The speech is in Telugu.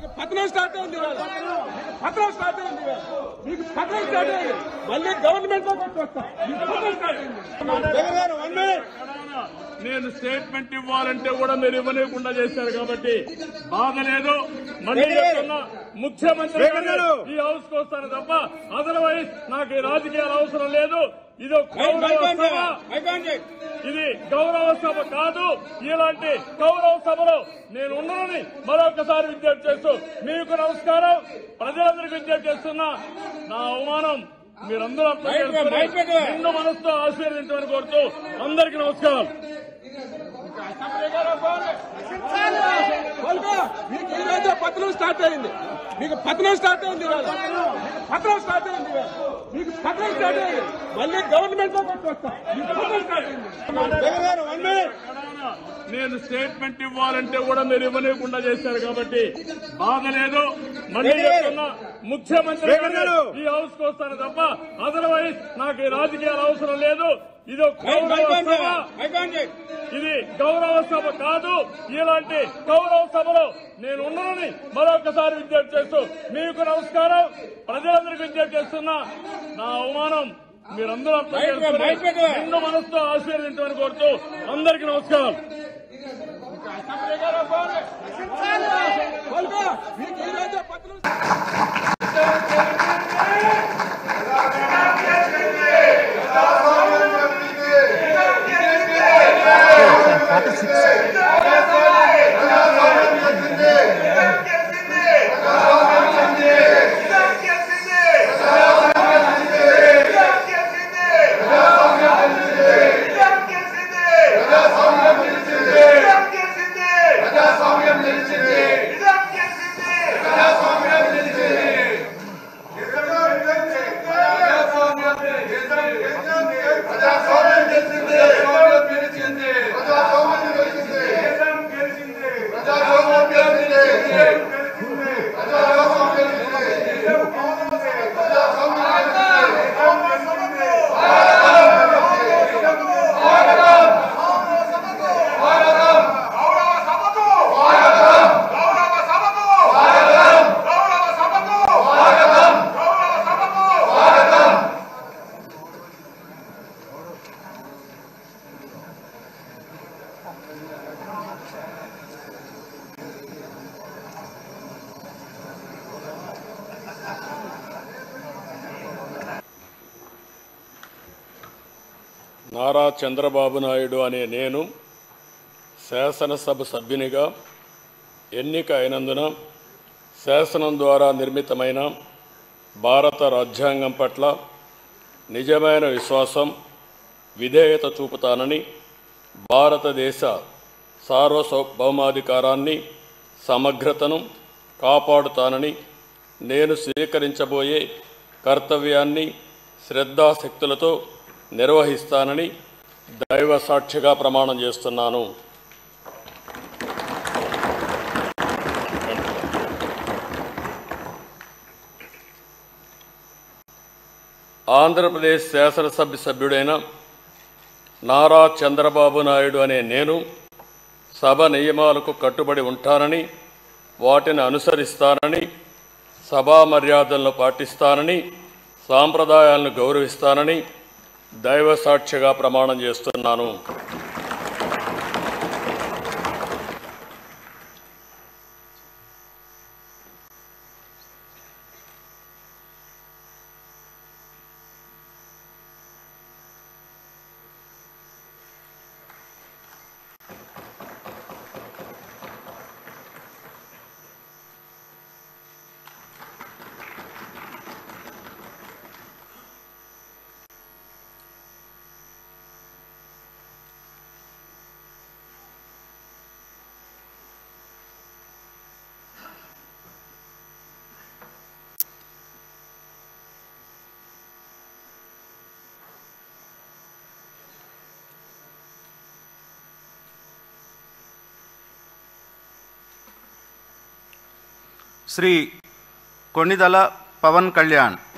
మీకు పతనం స్టార్ట్ అయింది ఇవాళ. మీకు పతనం స్టార్ట్ అయింది ఇవాళ. మీకు పతనం స్టార్ట్ అయింది మళ్ళీ గవర్నమెంట్ లో కొట్టుకొస్తాం మీకు పతనం స్టార్ట్ అయింది జగన్ గారు వన్ మినిట్ నేను స్టేట్మెంట్ ఇవ్వాలంటే కూడా మీరు ఇవ్వలేకుండా చేశారు కాబట్టి బాధ లేదు మళ్ళీ చెప్తున్నా ముఖ్యమంత్రి జగన్ గారు. ఈ హౌస్ కు వస్తాను తప్ప అదర్వైజ్ నాకు ఈ రాజకీయాలు అవసరం లేదు ఇది ఒక మైక్ గౌరవ మైక్ ఆన్ సభ చేయి. మైక్ ఆన్ చేయి. ఇది గౌరవ సభ కాదు ఇలాంటి గౌరవ సభలో నేను ఉన్నానని మరొకసారి విజ్ఞప్తి చేస్తూ మీకు నమస్కారం ప్రజలందరికీ విజ్ఞప్తి చేస్తున్నా నా అవమానం మీరందరూ అర్థం మైక్ చేసుకుని మైక్ పెట్టు. నిండు మనసుతో ఆశీర్వదించమని కోరుతూ అందరికీ నమస్కారం కోలుకో. మీకు ఈ రోజు పతనం స్టార్ట్ అయింది మీకు పతనం స్టార్ట్ అయింది ఇవాళ. మీకు పతనం స్టార్ట్ అయింది ఇవాళ. మీకు పతనం స్టార్ట్ అయింది మళ్ళీ గవర్నమెంట్ లో కొట్టుకొస్తాం మీకు పతనం స్టార్ట్ అయింది జగన్ గారు వన్ మినిట్ నేను స్టేట్మెంట్ ఇవ్వాలంటే కూడా మీరు ఇవ్వలేకుండా చేశారు కాబట్టి బాధ లేదు మళ్ళీ చెప్తున్నా ముఖ్యమంత్రి జగన్ గారు. ఈ హౌస్ కు వస్తాను తప్ప అదర్వైజ్ నాకు ఈ రాజకీయాలు అవసరం లేదు ఇది ఒక మైక్ మైక్ గౌరవ ఆన్ చేయి. సభ మైక్ ఆన్ చేయి. ఇది గౌరవ సభ కాదు ఇలాంటి గౌరవ సభలో నేను ఉన్నానని మరొకసారి విజ్ఞప్తి చేస్తూ మీకు నమస్కారం ప్రజలందరికీ విజ్ఞప్తి చేస్తున్నా నా అవమానం మీరందరూ అర్థం మైక్ చేసుకుని మైక్ పెట్టు. నిండు మనసుతో ఆశీర్వదించమని కోరుతూ అందరికీ నమస్కారం కోలుకో. మీకు ఈ రోజు పతనం గౌరవ సభకు గౌరవ సభకు గౌరవ సభకు గౌరవ సభకు నారా చంద్రబాబు నాయుడు అనే నేను శాసనసభ సభ్యునిగా ఎన్నిక అయినందున శాసనం ద్వారా నిర్మితమైన భారత రాజ్యాంగం పట్ల నిజమైన విశ్వాసం విధేయత చూపుతానని భారతదేశ సార్వభౌమాధికారాన్ని సమగ్రతను కాపాడుతానని నేను స్వీకరించబోయే కర్తవ్యాన్ని శ్రద్ధాశక్తులతో నిర్వహిస్తానని దైవ సాక్షిగా ప్రమాణం చేస్తున్నాను ఆంధ్రప్రదేశ్ శాసనసభ్య సభ్యుడైన నారా చంద్రబాబు నాయుడు అనే నేను సభ నియమాలకు కట్టుబడి ఉంటానని వాటిని అనుసరిస్తానని సభా మర్యాదలను పాటిస్తానని సాంప్రదాయాలను గౌరవిస్తానని దైవ సాక్షిగా ప్రమాణం చేస్తున్నాను శ్రీ కొణిదల పవన్ కళ్యాణ్